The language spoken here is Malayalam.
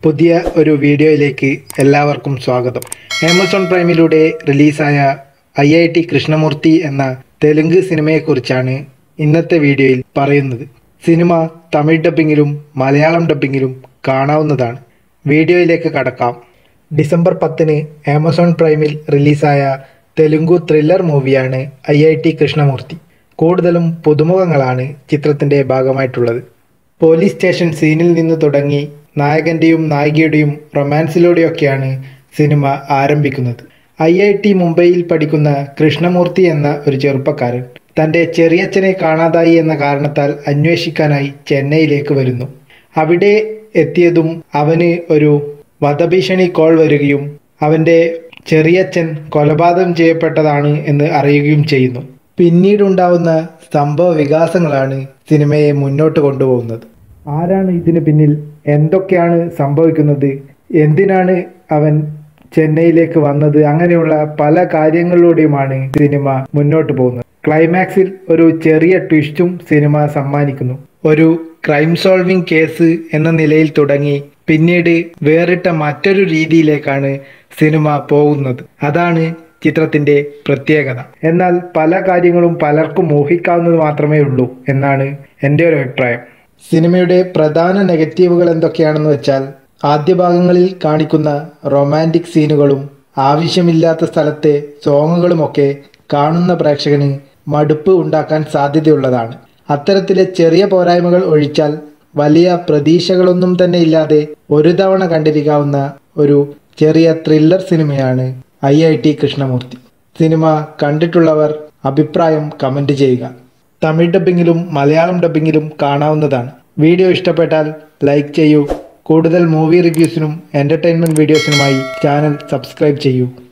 പുതിയ ഒരു വീഡിയോയിലേക്ക് എല്ലാവർക്കും സ്വാഗതം ആമസോൺ പ്രൈമിലൂടെ റിലീസായ ഐ ഐ ടി കൃഷ്ണമൂർത്തി എന്ന തെലുങ്ക് സിനിമയെക്കുറിച്ചാണ് ഇന്നത്തെ വീഡിയോയിൽ പറയുന്നത് സിനിമ തമിഴ് ഡബ്ബിങ്ങിലും മലയാളം ഡബ്ബിങ്ങിലും കാണാവുന്നതാണ് വീഡിയോയിലേക്ക് കടക്കാം ഡിസംബർ പത്തിന് ആമസോൺ പ്രൈമിൽ റിലീസായ തെലുങ്കു ത്രില്ലർ മൂവിയാണ് ഐ ഐ ടി കൃഷ്ണമൂർത്തി കൂടുതലും പുതുമുഖങ്ങളാണ് ചിത്രത്തിൻ്റെ ഭാഗമായിട്ടുള്ളത് പോലീസ് സ്റ്റേഷൻ സീനിൽ നിന്ന് തുടങ്ങി നായകൻ്റെയും നായികയുടെയും റൊമാൻസിലൂടെയൊക്കെയാണ് സിനിമ ആരംഭിക്കുന്നത് ഐ ഐ ടി മുംബൈയിൽ പഠിക്കുന്ന കൃഷ്ണമൂർത്തി എന്ന ഒരു ചെറുപ്പക്കാരൻ തൻ്റെ ചെറിയച്ഛനെ കാണാതായി എന്ന കാരണത്താൽ അന്വേഷിക്കാനായി ചെന്നൈയിലേക്ക് വരുന്നു അവിടെ എത്തിയതും അവന് ഒരു വധഭീഷണി കോൾ വരികയും അവൻ്റെ ചെറിയച്ഛൻ കൊലപാതകം ചെയ്യപ്പെട്ടതാണ് എന്ന് അറിയുകയും ചെയ്യുന്നു പിന്നീടുണ്ടാവുന്ന സംഭവ വികാസങ്ങളാണ് സിനിമയെ മുന്നോട്ട് കൊണ്ടുപോകുന്നത് ആരാണ് ഇതിന് പിന്നിൽ എന്തൊക്കെയാണ് സംഭവിക്കുന്നത് എന്തിനാണ് അവൻ ചെന്നൈയിലേക്ക് വന്നത് അങ്ങനെയുള്ള പല കാര്യങ്ങളിലൂടെയുമാണ് സിനിമ മുന്നോട്ട് പോകുന്നത് ക്ലൈമാക്സിൽ ഒരു ചെറിയ ട്വിസ്റ്റും സിനിമ സമ്മാനിക്കുന്നു ഒരു ക്രൈം സോൾവിംഗ് കേസ് എന്ന നിലയിൽ തുടങ്ങി പിന്നീട് വേറിട്ട മറ്റൊരു രീതിയിലേക്കാണ് സിനിമ പോകുന്നത് അതാണ് ചിത്രത്തിന്റെ പ്രത്യേകത എന്നാൽ പല കാര്യങ്ങളും പലർക്കും മോഹിക്കാവുന്നത് മാത്രമേ ഉള്ളൂ എന്നാണ് എൻ്റെ ഒരു അഭിപ്രായം സിനിമയുടെ പ്രധാന നെഗറ്റീവുകൾ എന്തൊക്കെയാണെന്ന് വെച്ചാൽ ആദ്യ ഭാഗങ്ങളിൽ കാണിക്കുന്ന റൊമാൻറ്റിക് സീനുകളും ആവശ്യമില്ലാത്ത സ്ഥലത്തെ സോങ്ങുകളുമൊക്കെ കാണുന്ന പ്രേക്ഷകന് മടുപ്പ് ഉണ്ടാക്കാൻ സാധ്യതയുള്ളതാണ് അത്തരത്തിലെ ചെറിയ പോരായ്മകൾ ഒഴിച്ചാൽ വലിയ പ്രതീക്ഷകളൊന്നും തന്നെ ഇല്ലാതെ ഒരു തവണ കണ്ടിരിക്കാവുന്ന ഒരു ചെറിയ ത്രില്ലർ സിനിമയാണ് I I T Krishnamurthy cinema കണ്ടിട്ടുള്ളവർ അഭിപ്രായം കമൻറ്റ് ചെയ്യുക തമിഴ് ഡബ്ബിങ്ങിലും മലയാളം ഡബ്ബിങ്ങിലും കാണാവുന്നതാണ് വീഡിയോ ഇഷ്ടപ്പെട്ടാൽ ലൈക്ക് ചെയ്യൂ കൂടുതൽ മൂവി റിവ്യൂസിനും എൻ്റർടൈൻമെൻറ്റ് വീഡിയോസിനുമായി ചാനൽ സബ്സ്ക്രൈബ് ചെയ്യൂ